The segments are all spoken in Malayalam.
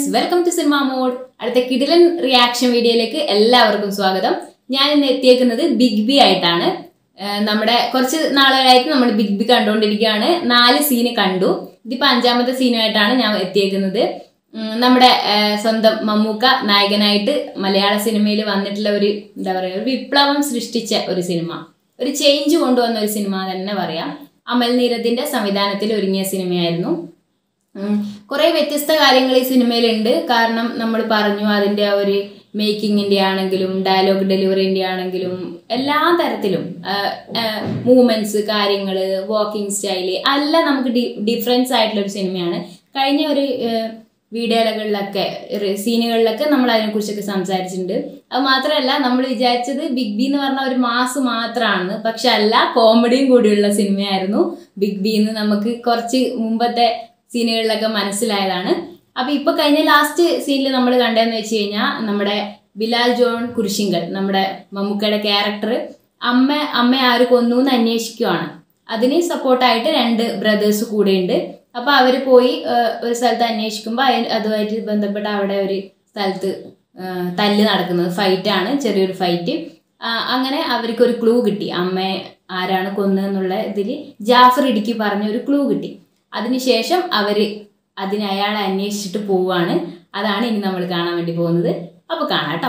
Friends welcome to cinema mode അടുത്ത കിടിലൻ റിയാക്ഷൻ വീഡിയോയിലേക്ക് എല്ലാവർക്കും സ്വാഗതം ഞാൻ ഇന്ന് എത്തിയേക്കുന്നത് ബിഗ് ബി ആയിട്ടാണ് ഏഹ് നമ്മുടെ കുറച്ച് നാളുകളായിട്ട് നമ്മൾ ബിഗ് ബി കണ്ടുകൊണ്ടിരിക്കുകയാണ് നാല് സീന് കണ്ടു ഇതിപ്പോൾ അഞ്ചാമത്തെ സീനുമായിട്ടാണ് ഞാൻ എത്തിയേക്കുന്നത് ഉം, നമ്മുടെ ഏഹ് സ്വന്തം മമ്മൂക്ക നായകനായിട്ട് മലയാള സിനിമയിൽ വന്നിട്ടുള്ള ഒരു എന്താ പറയുക ഒരു വിപ്ലവം സൃഷ്ടിച്ച ഒരു സിനിമ ഒരു ചേഞ്ച് കൊണ്ടുവന്ന ഒരു സിനിമ തന്നെ പറയാം അമൽ നീരദിന്റെ സംവിധാനത്തിൽ ഒരുങ്ങിയ സിനിമയായിരുന്നു കുറേ വ്യത്യസ്ത കാര്യങ്ങൾ ഈ സിനിമയിലുണ്ട് കാരണം നമ്മൾ പറഞ്ഞു അതിൻ്റെ ആ ഒരു മേക്കിങ്ങിൻ്റെ ആണെങ്കിലും ഡയലോഗ് ഡെലിവറിൻ്റെ ആണെങ്കിലും എല്ലാ തരത്തിലും മൂവ്മെൻറ്റ്സ് കാര്യങ്ങൾ വാക്കിംഗ് സ്റ്റൈല് എല്ലാം നമുക്ക് ഡി ഡിഫറൻസ് ആയിട്ടുള്ള ഒരു സിനിമയാണ് കഴിഞ്ഞ ഒരു വീഡിയോകളിലൊക്കെ സീനുകളിലൊക്കെ നമ്മൾ അതിനെക്കുറിച്ചൊക്കെ സംസാരിച്ചിട്ടുണ്ട് അത് മാത്രമല്ല നമ്മൾ വിചാരിച്ചത് ബിഗ് ബി എന്ന് പറഞ്ഞ ഒരു മാസ് മാത്രമാണ് പക്ഷെ അല്ല കോമഡിയും കൂടിയുള്ള സിനിമയായിരുന്നു ബിഗ് ബി എന്ന് നമുക്ക് കുറച്ച് മുമ്പത്തെ സീനുകളിലൊക്കെ മനസ്സിലായതാണ് അപ്പൊ ഇപ്പൊ കഴിഞ്ഞ ലാസ്റ്റ് സീനിൽ നമ്മൾ കണ്ടതെന്ന് വെച്ച് കഴിഞ്ഞാൽ നമ്മുടെ ബിലാൽ ജോൺ കുരിശിങ്കൽ നമ്മുടെ മമ്മൂക്കയുടെ ക്യാരക്ടർ അമ്മ അമ്മ ആര് കൊന്നു എന്ന് അന്വേഷിക്കുവാണ് അതിന് സപ്പോർട്ടായിട്ട് രണ്ട് ബ്രദേഴ്സ് കൂടെയുണ്ട് അപ്പൊ അവര് പോയി ഏഹ്, ഒരു സ്ഥലത്ത് അന്വേഷിക്കുമ്പോൾ അയ- അതുമായിട്ട് ബന്ധപ്പെട്ട അവിടെ ഒരു സ്ഥലത്ത് ഏഹ്, തല്ല് നടക്കുന്നത് ഫൈറ്റാണ് ചെറിയൊരു ഫൈറ്റ് അങ്ങനെ അവർക്ക് ഒരു ക്ലൂ കിട്ടി അമ്മയെ ആരാണ് കൊന്നതെന്നുള്ള ഇതിൽ ജാഫർ ഇടുക്കി പറഞ്ഞ ഒരു ക്ലൂ കിട്ടി അതിനുശേഷം അവർ അതിന് അയാളെ അന്വേഷിച്ചിട്ട് പോവുകയാണ് അതാണ് ഇനി നമ്മൾ കാണാൻ വേണ്ടി പോകുന്നത് അപ്പോൾ കാണാം കേട്ടോ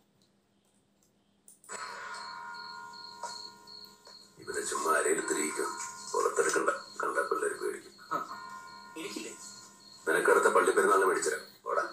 ഇവനെ ചുമ്മാ അരയിലെത്തിരിക്കും പുറത്തെടുക്കണ്ട കണ്ട പിള്ളേര് പേടിക്കും എനിക്കില്ലേ നിനക്കടുത്ത പള്ളി പെരുന്നാളിന് മേടിച്ചരാം ഓടാ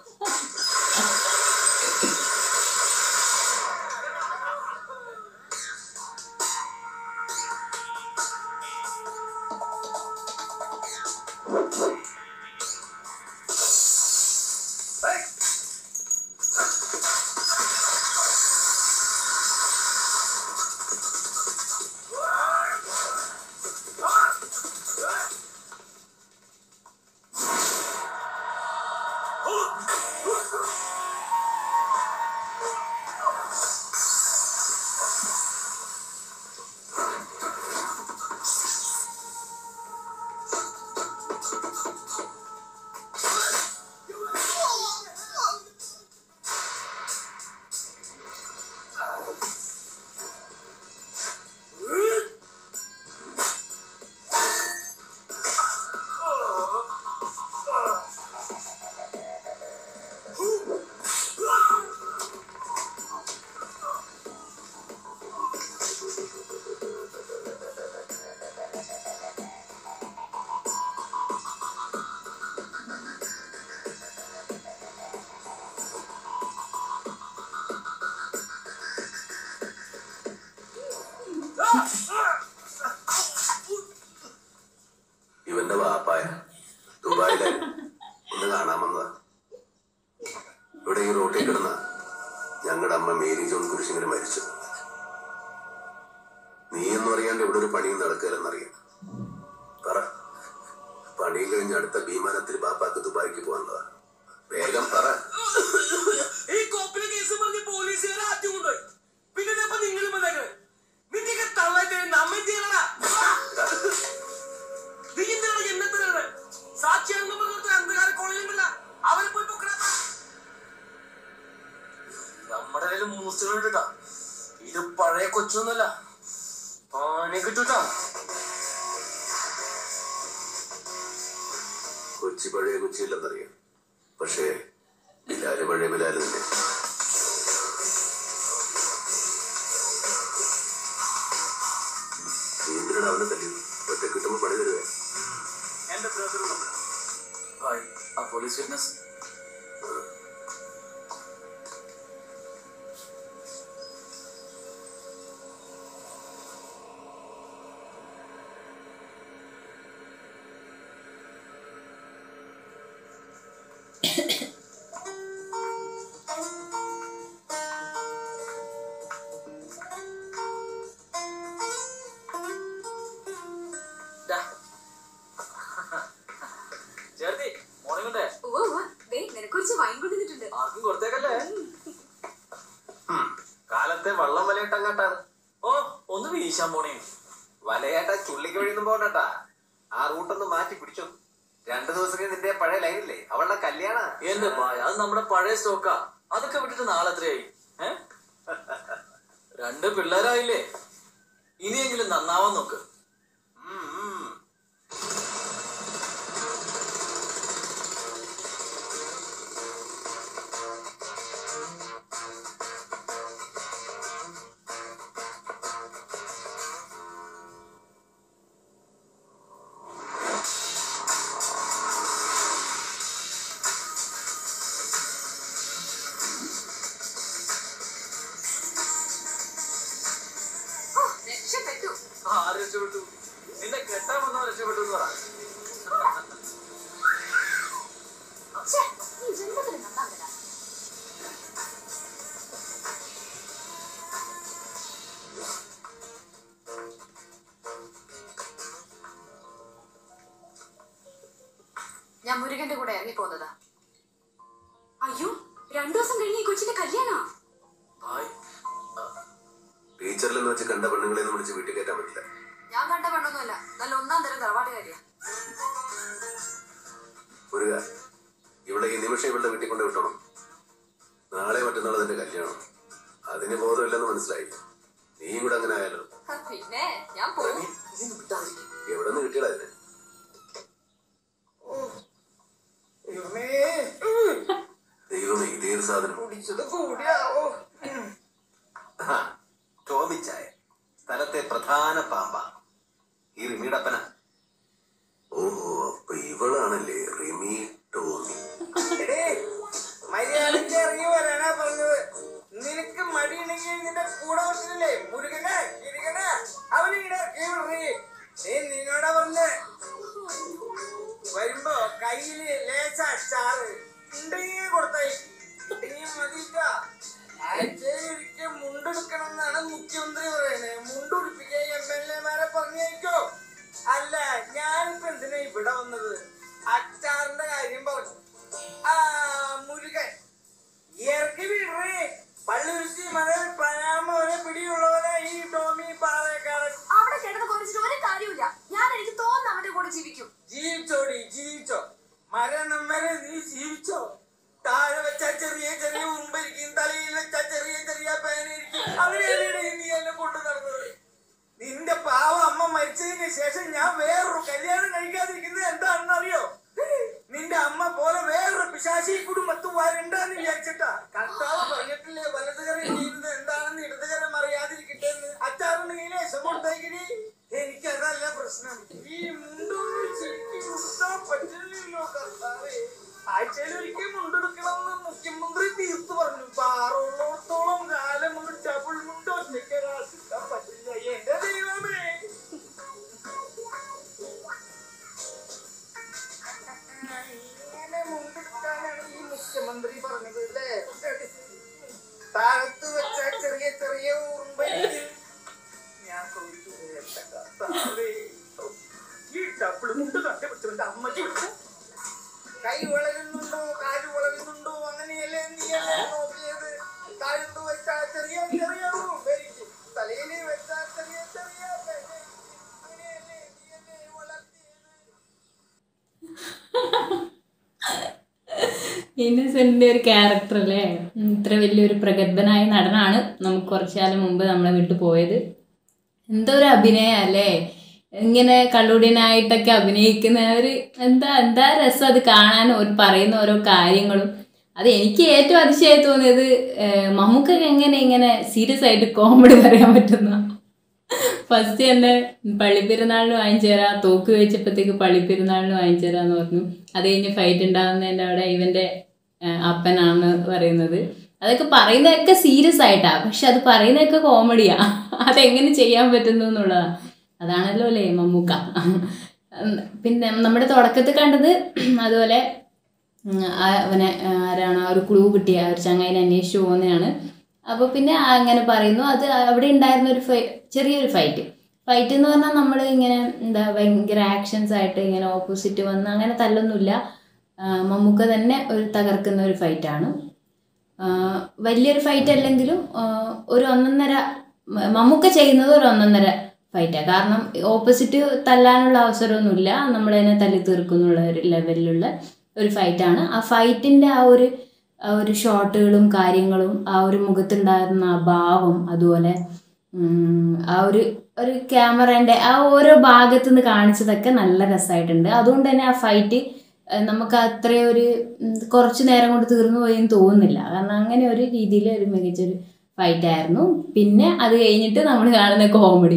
ഇവന്റെ വാപ്പായ ദുബായിലെ ഒന്ന് കാണാമെന്നതാ ഇവിടെ ഈ റോട്ടിൽ കിടന്ന ഞങ്ങളുടെ അമ്മ മേരി ജോൺ കുരിശിങ്ങനെ മരിച്ചു നീ എന്ന് അറിയാണ്ട് ഇവിടെ ഒരു പണിയും നടക്കില്ലെന്നറിയാം പറ പണിയും കഴിഞ്ഞ് അടുത്ത വിമാനത്തിൽ ബാപ്പാക്ക് ദുബായിക്ക് പോകേണ്ടതാ വേഗം പറ ഈ കോപ്പിലെ കേസ് പറഞ്ഞ് പോലീസുകാരെ ആദ്യം കൊണ്ടുപോയി പിന്നെ ഇപ്പൊ നിങ്ങൾ വന്നേക്കണേ നിന്റെ തള്ളായിട്ട് നമ്മ ചെയ്യണടാ നീ എന്തിനാണ് എന്നെ തരണേ സാക്ഷിയാണെന്ന് പറഞ്ഞിട്ട് അന്ധകാര കോളേജിലുണ്ടല്ല അവരെ പോയി പൊക്കടാ നമ്മുടെ കയ്യിൽ മൂസുകളുണ്ടാ ഇത് പഴയ കൊച്ചൊന്നുമല്ല ആനെ കിട്ടൂട്ടാ കൊച്ചി പഴയ കൊച്ചിയില്ലെന്നറിയാം പക്ഷേ ബിലാല് പഴയ ബിലാല് തന്നെ നീ എന്തിനാണ് അവനെ തല്ലിയത് ഒറ്റ കിട്ടുമ്പോ പണി തരുവേ എന്റെ ബ്രദർ ഹായ് ആ പോലീസ് വിറ്റ്നസ് ചേർത്തി മോർണിംഗ് ഉവ്വ് ഉവ്വ്. ദേ, നിനക്കൊരു വൈൻ കൊണ്ടുവന്നിട്ടുണ്ട് ആർക്കും കൊടുത്തേക്കല്ലേ കാലത്തെ വള്ളം വലയിട്ടങ്ങാട്ടാണ് ഓ ഒന്ന് വീശാൻ പോണേ വലയേട്ട ചുള്ളിക്ക് വഴിയൊന്നും പോകണ്ടാ ആ റൂട്ടൊന്ന് മാറ്റി പിടിച്ചു രണ്ടു ദിവസം കഴിഞ്ഞ് നിന്റെ പഴയ ലൈനില്ലേ അവളുടെ കല്യാണ എന്റെ പായ അത് നമ്മുടെ പഴയ സ്റ്റോക്കാ അതൊക്കെ വിട്ടിട്ട് നാളെ എത്രയായി ഏ? രണ്ട് പിള്ളേരായില്ലേ ഇനിയെങ്കിലും നന്നാവാൻ നോക്ക് ഓ, രക്ഷപ്പെട്ടു ആര് രക്ഷപ്പെട്ടു നിന്നെ കെട്ടാൻ വന്നവൻ രക്ഷപ്പെട്ടു എന്ന് പറ ഛെ, ഈ ജന്മത്തിന് നന്നാവില്ല ഞാൻ മുരുകന്റെ കൂടെ ഇറങ്ങി പോന്നതാ അയ്യോ രണ്ടു ദിവസം കഴിഞ്ഞ് ഈ കൊച്ചിന്റെ കല്യാണ ഭായ് ടീച്ചറിലെന്ന് വെച്ച് കണ്ട പെണ്ണുങ്ങളെ ഒന്നും വിളിച്ച് വീട്ടിൽ കയറ്റാൻ പറ്റില്ല ഞാൻ കണ്ട പെണ്ണൊന്നുമല്ല നല്ല ഒന്നാം തരം തറവാട്ടുകാരിയാ മുരുക ഇവിടെ ഈ നിമിഷം ഇവളുടെ വീട്ടിൽ കൊണ്ട് വിട്ടണം നാളെ മറ്റന്നാൾ അതിന്റെ കല്യാണം അതിന് ബോധമില്ലെന്ന് മനസ്സിലായി നീയും കൂടെ അങ്ങനെ ആയാലോ ഹ, പിന്നെ ഞാൻ പോകും എവിടെ നിന്ന് കിട്ടിയടാ അതിന് ദൈവമേ ഇതേത് സാധനം ടോമിച്ചായ സ്ഥലത്തെ പ്രധാന പാമ്പ ഈ റിമിയുടെ ഓഹോ അപ്പൊ ഇവളാണല്ലേ റിമി ടോമി മര്യാദയ്ക്ക് ഇറങ്ങി വരാനാ പറഞ്ഞത് നിനക്ക് മടിയുണ്ടെങ്കിൽ നിന്റെ കൂടെ വെച്ചില്ലേ മുരുകനെ കിരുകനെ അവന് ഇടക്കി വിടറി നീ നിന്നോടാ പറഞ്ഞ് വരുമ്പോ കയ്യില് ലേശ അച്ചാറ് ഉണ്ടെങ്കിൽ കൊടുത്തായി ഉണ്ടെങ്കിൽ മതിട്ടാ ആഴ്ചയിൽ ഒരിക്കൽ മുണ്ടെടുക്കണം എന്നാണ് മുഖ്യമന്ത്രി പറയുന്നത് മുണ്ടുടിപ്പിക്കാൻ എം എൽ എമാരെ പറഞ്ഞേക്കോ അല്ല ഞാനിപ്പോ എന്തിനാ ഇവിടെ വന്നത് അച്ചാറിന്റെ കാര്യം പറഞ്ഞു ആ മുരുകൻ ഇറക്കി വിടറേ പള്ളുരുത്തി മതൽ പനാമോനെ പിടിയുള്ളവനെ ഈ ടോമി പാറക്കാരൻ അവിടെ കിടന്ന് കുറച്ചിട്ട് ഒരു കാര്യമില്ല ഞാൻ എനിക്ക് തോന്നുന്നു അവന്റെ കൂടെ ജീവിക്കും ജീവിച്ചോടി ജീവിച്ചോ മരണം വരെ നീ ജീവിച്ചോ താഴെ വെച്ച ചെറിയ ചെറിയ ഉറുമ്പിരിക്കും തലയിൽ വെച്ച ചെറിയ ചെറിയ പേനിരിക്കും അവരെവിടെ നീ എന്നെ കൊണ്ടു നടന്നത് നിന്റെ പാവ അമ്മ മരിച്ചതിന് ശേഷം ഞാൻ വേറൊരു കല്യാണം കഴിക്കാതിരിക്കുന്നത് എന്താണെന്ന് അറിയോ നിന്റെ അമ്മ പോലെ വേറൊരു പിശാശി കുടുംബത്ത് വരണ്ടെന്ന് വിചാരിച്ചിട്ടാ കർത്താവ് പറഞ്ഞിട്ടില്ലേ വലതുകരം ചെയ്യുന്നത് എന്താണെന്ന് ഇടതുകരം അറിയാതിരിക്കട്ടെ എന്ന് അച്ചാറിന് നീ ലേശം കൊടുത്തേക്കിനി എനിക്കതല്ല പ്രശ്നം ഈ മുണ്ടൊന്നും ശരിക്കും ഉടുക്കാൻ പറ്റില്ലല്ലോ കർത്താവേ ആഴ്ചയിൽ ഒരിക്കൽ മുണ്ടെടുക്കണമെന്ന് മുഖ്യമന്ത്രി തീർത്തു പറഞ്ഞു പാറുള്ളിടത്തോളം കാലം ഒരു ഡബിൾ മുണ്ട് ഒറ്റയ്ക്ക് ഒരാൾക്കിട്ടാൻ പറ്റില്ല എന്റെ ദൈവമേ ഇങ്ങനെ മുണ്ടെടുക്കാനാണ് ഈ മുഖ്യമന്ത്രി പറഞ്ഞത് അല്ലേ താഴത്ത് വെച്ച ചെറിയ ചെറിയ ഉറുമ്പരിക്കും ഞാൻ ചോദിച്ചു എന്റെ കർത്താവേ, ഈ ഡബിൾ മുണ്ട് കണ്ടുപിടിച്ചവന്റെ അമ്മയ്ക്ക് വിട്ടു കൈ വളരുന്നുണ്ടോ കാല് വളരുന്നുണ്ടോ അങ്ങനെയല്ലേ നീയല്ലേ നോക്കിയത് താഴത്ത് വെച്ചാൽ ചെറിയ ചെറിയ ഉറുമ്പരിക്കും തലയിൽ വെച്ചാൽ ചെറിയ ചെറിയ പെരയ്ക്കും. അങ്ങനെയല്ലേ നീയല്ലേ വളർത്തിയത് ഇന്നസെന്റിന്റെ ഒരു ക്യാരക്ടർ അല്ലേ ഉം, ഇത്ര വലിയൊരു പ്രഗത്ഭനായ നടനാണ് നമുക്ക് കുറച്ചു കാലം മുമ്പ് നമ്മളെ വിട്ടു പോയത് എന്തോ ഒരു അഭിനയം അല്ലേ ഇങ്ങനെ കള്ളുടിയനായിട്ടൊക്കെ അഭിനയിക്കുന്ന ഒരു എന്താ എന്താ രസം അത് കാണാൻ ഒരു പറയുന്ന ഓരോ കാര്യങ്ങളും അത് എനിക്ക് ഏറ്റവും അതിശയമായി തോന്നിയത് ഏഹ്, മമ്മൂക്കൊക്കെ എങ്ങനെ ഇങ്ങനെ സീരിയസ് ആയിട്ട് കോമഡി പറയാൻ പറ്റുന്ന ഫസ്റ്റ് തന്നെ പള്ളിപ്പെരുന്നാളിന് വാങ്ങിച്ചു തരാം തോക്ക് വെച്ചപ്പോഴത്തേക്ക് പള്ളിപ്പെരുന്നാളിന് വാങ്ങിച്ചു തരാന്ന് പറഞ്ഞു അത് കഴിഞ്ഞ് ഫൈറ്റ് ഉണ്ടാകുന്നതിൻ്റെ അവിടെ ഇവൻ്റെ ഏഹ്, അപ്പനാണ് പറയുന്നത് അതൊക്കെ പറയുന്നതൊക്കെ സീരിയസ് ആയിട്ടാ പക്ഷെ അത് പറയുന്നതൊക്കെ കോമഡിയാ അതെങ്ങനെ ചെയ്യാൻ പറ്റുന്നു എന്നുള്ളതാ അതാണല്ലോ അല്ലേ മമ്മൂക്ക ഉം, പിന്നെ നമ്മുടെ തുടക്കത്തിൽ കണ്ടത് അതുപോലെ ഉം, ആ അവനെ ആ, ആരാണ് ആ ഒരു ക്ലൂ കിട്ടിയ ആ ഒരു ചങ്ങായിനെ അന്വേഷിച്ചു പോകുന്നതാണ് അപ്പോൾ പിന്നെ അങ്ങനെ പറയുന്നു അത് അവിടെ ഉണ്ടായിരുന്ന ഒരു ഫൈ ചെറിയൊരു ഫൈറ്റ് ഫൈറ്റ് എന്ന് പറഞ്ഞാൽ നമ്മൾ ഇങ്ങനെ എന്താ ഭയങ്കര ആക്ഷൻസ് ആയിട്ട് ഇങ്ങനെ ഓപ്പോസിറ്റ് വന്ന് അങ്ങനെ തല്ലൊന്നുമില്ല ആ, മമ്മൂക്ക തന്നെ ഒരു തകർക്കുന്ന ഒരു ഫൈറ്റാണ് വലിയൊരു ഫൈറ്റ് അല്ലെങ്കിലും ആ, ഒരു ഒന്നൊന്നര മ- മമ്മൂക്ക ചെയ്യുന്നത് ഒരു ഒന്നൊന്നര ഫൈറ്റാണ് കാരണം ഓപ്പോസിറ്റ് തല്ലാനുള്ള അവസരമൊന്നുമില്ല നമ്മൾ തന്നെ തല്ലി തീർക്കുന്നുള്ള ഒരു ലെവലിലുള്ള ഒരു ഫൈറ്റാണ് ആ ഫൈറ്റിൻ്റെ ആ ഒരു ആ ഒരു ഷോട്ടുകളും കാര്യങ്ങളും ആ ഒരു മുഖത്തുണ്ടായിരുന്ന ആ ഭാവം അതുപോലെ ഉം, ആ ഒരു ഒരു ക്യാമറേൻ്റെ ആ ഓരോ ഭാഗത്തു നിന്ന് കാണിച്ചതൊക്കെ നല്ല രസമായിട്ടുണ്ട് അതുകൊണ്ട് തന്നെ ആ ഫൈറ്റ് നമുക്ക് അത്രയും ഒരു ഉം, കുറച്ച് നേരം കൊണ്ട് തീർന്നു പോയെന്ന് തോന്നുന്നില്ല കാരണം അങ്ങനെ ഒരു രീതിയിൽ ഒരു മികച്ചൊരു ഫൈറ്റ് ആയിരുന്നു പിന്നെ അത് കഴിഞ്ഞിട്ട് നമ്മൾ കാണുന്ന കോമഡി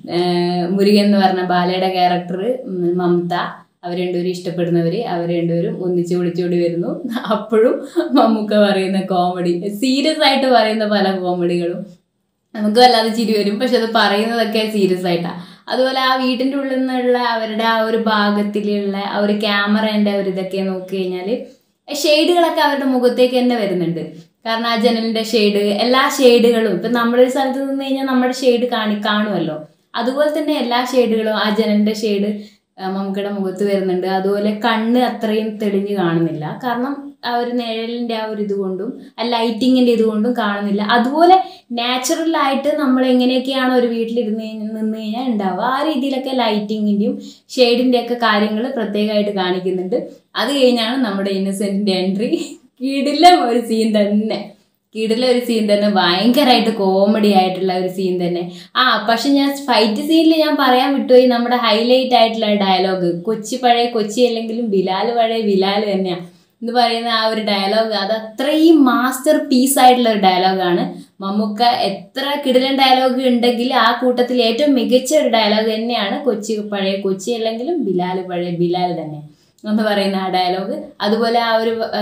മുരുകൻ എന്ന് പറഞ്ഞ ബാലയുടെ ക്യാരക്ടർ മമത അവർ രണ്ടുപേരും ഇഷ്ടപ്പെടുന്നവർ അവർ രണ്ടുപേരും ഒന്നിച്ച് വിളിച്ചോടി വരുന്നു അപ്പോഴും മമ്മൂക്ക പറയുന്ന കോമഡി സീരിയസ് ആയിട്ട് പറയുന്ന പല കോമഡികളും നമുക്ക് വല്ലാതെ ചിരി വരും പക്ഷെ അത് പറയുന്നതൊക്കെ സീരിയസ് ആയിട്ടാണ് അതുപോലെ ആ വീട്ടിൻ്റെ ഉള്ളിൽ നിന്നുള്ള അവരുടെ ആ ഒരു ഭാഗത്തിലുള്ള ആ ഒരു ക്യാമറേൻ്റെ ഒരു ഇതൊക്കെ നോക്കി കഴിഞ്ഞാൽ ഷെയ്ഡുകളൊക്കെ അവരുടെ മുഖത്തേക്ക് തന്നെ വരുന്നുണ്ട് കാരണം ആ ജനലിൻ്റെ ഷെയ്ഡ് എല്ലാ ഷെയ്ഡുകളും ഇപ്പം നമ്മളൊരു സ്ഥലത്ത് നിന്ന് കഴിഞ്ഞാൽ നമ്മുടെ ഷെയ്ഡ് കാണി കാണുമല്ലോ അതുപോലെ തന്നെ എല്ലാ ഷെയ്ഡുകളും ആ ജനലിൻ്റെ ഷെയ്ഡ് മമ്മൂക്കയുടെ മുഖത്ത് വരുന്നുണ്ട് അതുപോലെ കണ്ണ് അത്രയും തെളിഞ്ഞ് കാണുന്നില്ല കാരണം ആ ഒരു നിഴലിൻ്റെ ആ ഒരു ഇതുകൊണ്ടും ആ ലൈറ്റിങ്ങിൻ്റെ ഇതുകൊണ്ടും കാണുന്നില്ല അതുപോലെ നാച്ചുറലായിട്ട് നമ്മൾ എങ്ങനെയൊക്കെയാണ് ഒരു വീട്ടിലിരുന്ന് കഴിഞ്ഞ് നിന്ന് കഴിഞ്ഞാൽ ഉണ്ടാവുക ആ രീതിയിലൊക്കെ ലൈറ്റിങ്ങിൻ്റെയും ഷെയ്ഡിൻ്റെ ഒക്കെ കാര്യങ്ങൾ പ്രത്യേകമായിട്ട് കാണിക്കുന്നുണ്ട് അത് കഴിഞ്ഞാണ് നമ്മുടെ ഇന്നസെൻറ്റിൻ്റെ എൻട്രി കീടില്ല ഒരു സീൻ തന്നെ കീടിലെ ഒരു സീൻ തന്നെ ഭയങ്കരമായിട്ട് കോമഡി ആയിട്ടുള്ള ഒരു സീൻ തന്നെ ആ പക്ഷെ ഞാൻ ഫൈറ്റ് സീനിൽ ഞാൻ പറയാൻ വിട്ടുപോയി നമ്മുടെ ഹൈലൈറ്റ് ആയിട്ടുള്ള ഡയലോഗ് കൊച്ചി പഴയ കൊച്ചി അല്ലെങ്കിലും ബിലാൽ പഴയ ബിലാൽ തന്നെയാണ് എന്ന് പറയുന്ന ആ ഒരു ഡയലോഗ് അത് അത്രയും മാസ്റ്റർ പീസ് ആയിട്ടുള്ള ഒരു ഡയലോഗാണ് മമ്മൂക്ക എത്ര കിടിലൻ ഡയലോഗ് ഉണ്ടെങ്കിൽ ആ കൂട്ടത്തിൽ ഏറ്റവും മികച്ച ഒരു ഡയലോഗ് തന്നെയാണ് കൊച്ചി പഴയ കൊച്ചി അല്ലെങ്കിലും ബിലാൽ പഴയ ബിലാൽ തന്നെ എന്ന് പറയുന്ന ആ ഡയലോഗ് അതുപോലെ ആ ഒരു ആ,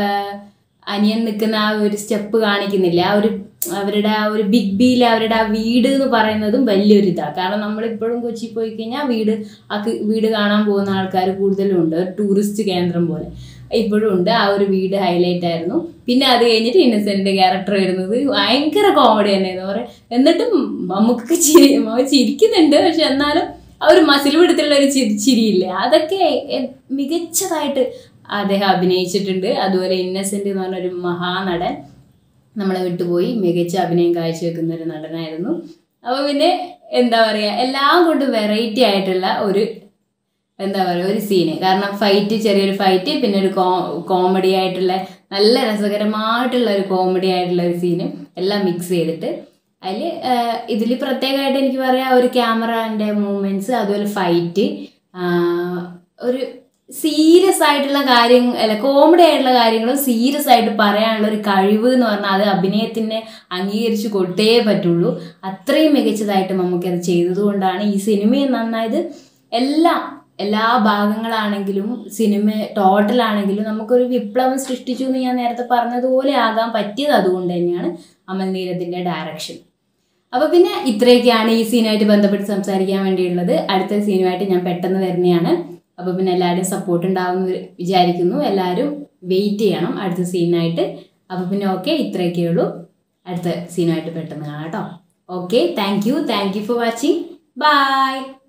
അനിയൻ നിൽക്കുന്ന ആ ഒരു സ്റ്റെപ്പ് കാണിക്കുന്നില്ല ആ ഒരു അവരുടെ ആ ഒരു ബിഗ് ബിയിൽ അവരുടെ ആ വീട് എന്ന് പറയുന്നതും വലിയൊരു ഇതാണ് കാരണം നമ്മളിപ്പോഴും കൊച്ചി പോയി കഴിഞ്ഞാൽ വീട് ആ കി- വീട് കാണാൻ പോകുന്ന ആൾക്കാർ കൂടുതലും ഉണ്ട് ഒരു ടൂറിസ്റ്റ് കേന്ദ്രം പോലെ ഇപ്പോഴും ഉണ്ട് ആ ഒരു വീട് ഹൈലൈറ്റ് ആയിരുന്നു പിന്നെ അത് കഴിഞ്ഞിട്ട് ഇന്നസെന്റ് ക്യാരക്ടർ വരുന്നത് ഭയങ്കര കോമഡി തന്നെ എന്ന് പറയാം എന്നിട്ടും നമുക്ക് ചിരി മമ്മ ചിരിക്കുന്നുണ്ട് പക്ഷെ എന്നാലും ആ ഒരു മസിൽ പിടുത്തുള്ള ഒരു ചിരി ചിരിയില്ലേ അതൊക്കെ എ- മികച്ചതായിട്ട് അദ്ദേഹം അഭിനയിച്ചിട്ടുണ്ട് അതുപോലെ ഇന്നസെന്റ് എന്ന് പറഞ്ഞ ഒരു മഹാനടൻ നമ്മളെ വിട്ടുപോയി മികച്ച അഭിനയം കാഴ്ചവെക്കുന്ന ഒരു നടനായിരുന്നു അപ്പോൾ പിന്നെ എന്താ പറയുക എല്ലാം കൊണ്ടും വെറൈറ്റി ആയിട്ടുള്ള ഒരു എന്താ പറയുക ഒരു സീന് കാരണം ഫൈറ്റ് ചെറിയൊരു ഫൈറ്റ് പിന്നെ ഒരു കോ കോമഡി ആയിട്ടുള്ള നല്ല രസകരമായിട്ടുള്ള ഒരു കോമഡി ആയിട്ടുള്ള ഒരു സീന് എല്ലാം മിക്സ് ചെയ്തിട്ട് അതിൽ ഇതിൽ പ്രത്യേകമായിട്ട് എനിക്ക് പറയാം ഒരു ക്യാമറൻ്റെ മൂവ്മെൻറ്റ്സ് അതുപോലെ ഫൈറ്റ് ഒരു സീരിയസ് ആയിട്ടുള്ള കാര്യം അല്ല കോമഡി ആയിട്ടുള്ള കാര്യങ്ങളും സീരിയസ് ആയിട്ട് പറയാനുള്ള ഒരു കഴിവ് എന്ന് പറഞ്ഞാൽ അത് അഭിനയത്തിനെ അംഗീകരിച്ച് കൊടുത്തേ പറ്റുള്ളൂ അത്രയും മികച്ചതായിട്ട് നമുക്ക് അത് ചെയ്തതുകൊണ്ടാണ് ഈ സിനിമയും നന്നായത് എല്ലാം എല്ലാ ഭാഗങ്ങളാണെങ്കിലും സിനിമ ടോട്ടലാണെങ്കിലും നമുക്കൊരു വിപ്ലവം സൃഷ്ടിച്ചു എന്ന് ഞാൻ നേരത്തെ പറഞ്ഞതുപോലെ ആകാൻ പറ്റിയത് അതുകൊണ്ട് തന്നെയാണ് അമൽ നീരത്തിൻ്റെ ഡയറക്ഷൻ അപ്പോൾ പിന്നെ ഇത്രയൊക്കെയാണ് ഈ സീനുമായിട്ട് ബന്ധപ്പെട്ട് സംസാരിക്കാൻ വേണ്ടിയുള്ളത് അടുത്ത സീനുമായിട്ട് ഞാൻ പെട്ടെന്ന് വരുന്നതാണ് അപ്പോൾ പിന്നെ എല്ലാവരും സപ്പോർട്ട് ഉണ്ടാവുമെന്ന് വിചാരിക്കുന്നു എല്ലാവരും വെയിറ്റ് ചെയ്യണം അടുത്ത സീനായിട്ട് അപ്പോൾ പിന്നെ ഓക്കെ ഇത്രയൊക്കെ ഉള്ളൂ അടുത്ത സീനുമായിട്ട് പെട്ടെന്ന് കാണാം കേട്ടോ okay thank you thank you for watching by